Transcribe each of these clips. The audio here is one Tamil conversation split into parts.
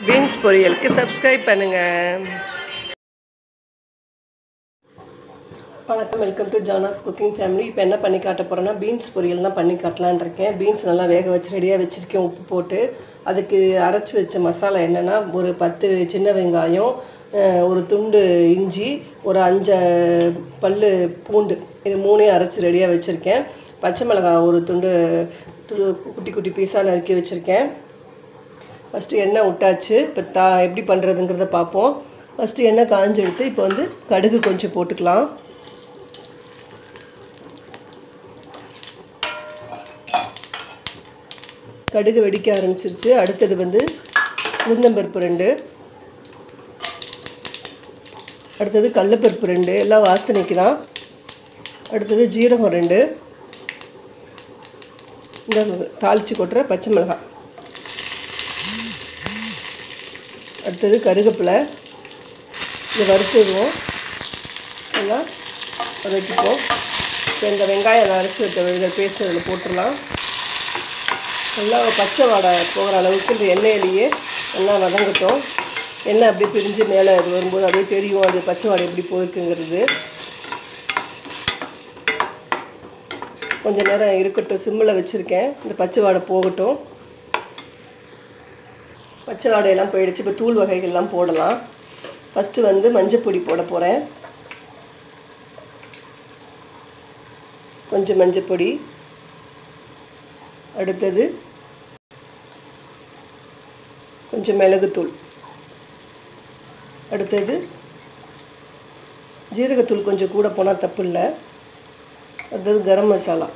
பீன்ஸ் பொரியலுக்கு சப்ஸ்கிரைப் பண்ணுங்கள் வணக்கம் welcome to Jana's cooking family இப்போ என்ன பண்ணி காட்ட போகிறேன்னா பீன்ஸ் பொரியல் தான் பண்ணி காட்டலான் இருக்கேன் பீன்ஸ் நல்லா வேக வச்சு ரெடியாக வச்சுருக்கேன் உப்பு போட்டு அதுக்கு அரைச்சி வச்ச மசாலா என்னென்னா ஒரு பத்து சின்ன வெங்காயம் அஹ், ஒரு துண்டு இஞ்சி ஒரு அஞ்சு பல் பூண்டு இது மூணையும் அரைச்சி ரெடியாக வச்சுருக்கேன் பச்சை மிளகாய் ஒரு துண்டு து- குட்டி குட்டி பீஸாக நறுக்கி வச்சுருக்கேன் ஃபஸ்ட்டு எண்ணெய் விட்டாச்சு இப்போ தா எப்படி பண்ணுறதுங்கிறத பார்ப்போம் ஃபஸ்ட்டு எண்ணெய் காஞ்சு எடுத்து இப்போ வந்து கடுகு கொஞ்சம் போட்டுக்கலாம் கடுகு வெடிக்க ஆரம்பிச்சிருச்சு அடுத்தது வந்து உளுந்தம்பருப்பு ரெண்டு அடுத்தது கடலப்பருப்பு ரெண்டு எல்லாம் வாசனைக்கு தான் அடுத்தது ஜீரகம் ரெண்டு இந்த தாளித்து கொட்டுற பச்சை மிளகாய் அடுத்தது கருவேப்பிலை இதை வறுத்துடுவோம் எல்லாம் வதக்கிப்போம் இப்போ இந்த வெங்காயம் அரைச்சி வைக்க பேஸ்ட் அதில் போட்டுடலாம் நல்லா பச்சை வாடை போகிற அளவுக்கு இந்த எண்ணெயிலேயே நல்லா வதங்கட்டும் எண்ணெய் அப்படியே பிரிஞ்சு மேலே அது வரும்போது அப்படியே தெரியும் அது பச்சை வாடை எப்படி போயிருக்குங்கிறது கொஞ்ச நேரம் இருக்கட்டும் சிம்மில் வச்சுருக்கேன் இந்த பச்சை வாடை போகட்டும் பச்சை வாடையெல்லாம் போயிடுச்சு இப்போ தூள் வகைகள்லாம் போடலாம் ஃபஸ்ட்டு வந்து மஞ்சப்பொடி போட போகிறேன் கொஞ்சம் மஞ்சப்பொடி அடுத்தது கொஞ்சம் மிளகுத்தூள் அடுத்தது ஜீரகத்தூள் கொஞ்சம் கூட போனால் தப்பு இல்லை அடுத்தது கரம் மசாலா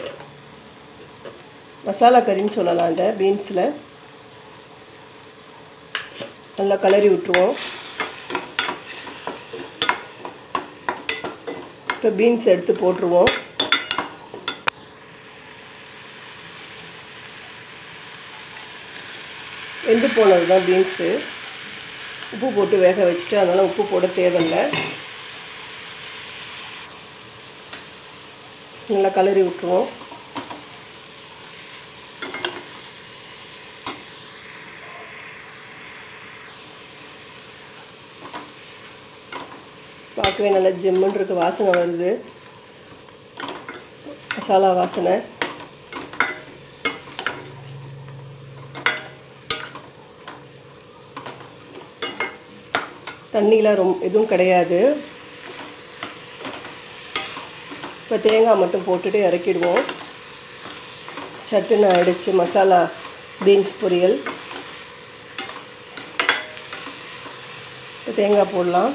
மசாலா கறின்னு சொல்லலாம் இந்த பீன்ஸில் நல்லா கலரி விட்டுருவோம் இப்போ பீன்ஸ் எடுத்து போட்டுருவோம் வெந்து போனது தான் பீன்ஸு உப்பு போட்டு வேக வச்சுட்டு அதனால் உப்பு போட தேவையில்லை நல்லா கலரி விட்டுருவோம் பார்க்கவே நல்லா ஜிம்முன்னு இருக்கு வாசனை வருது மசாலா வாசனை தண்ணிலாம் ரொம்ப எதுவும் கிடையாது இப்போ தேங்காய் மட்டும் போட்டுட்டு இறக்கிடுவோம் சட்டுன்னு அடித்து மசாலா பீன்ஸ் பொரியல் இப்போ தேங்காய் போடலாம்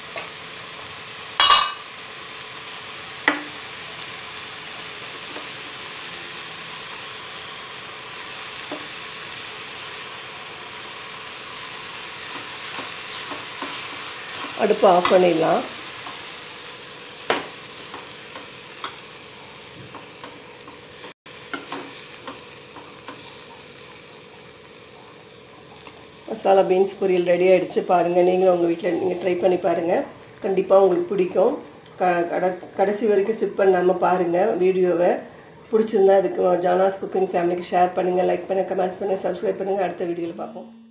அடுப்பை ஆஃப் பண்ணிடலாம் மசாலா பீன்ஸ் பொரியல் ரெடி ஆகிடுச்சு பாருங்கள் நீங்களும் உங்கள் வீட்டில் நீங்கள் ட்ரை பண்ணி பாருங்கள் கண்டிப்பாக உங்களுக்கு பிடிக்கும் க கட கடைசி வரைக்கும் ஸ்கிப் பண்ணாமல் பாருங்கள் வீடியோவை பிடிச்சிருந்தா அதுக்கு ஜானாஸ் குக்கிங் ஃபேமிலிக்கு ஷேர் பண்ணுங்கள் லைக் பண்ணுங்கள் கமெண்ட்ஸ் பண்ணுங்கள் சப்ஸ்கிரைப் பண்ணுங்கள் அடுத்த வீடியோவில் பார்ப்போம்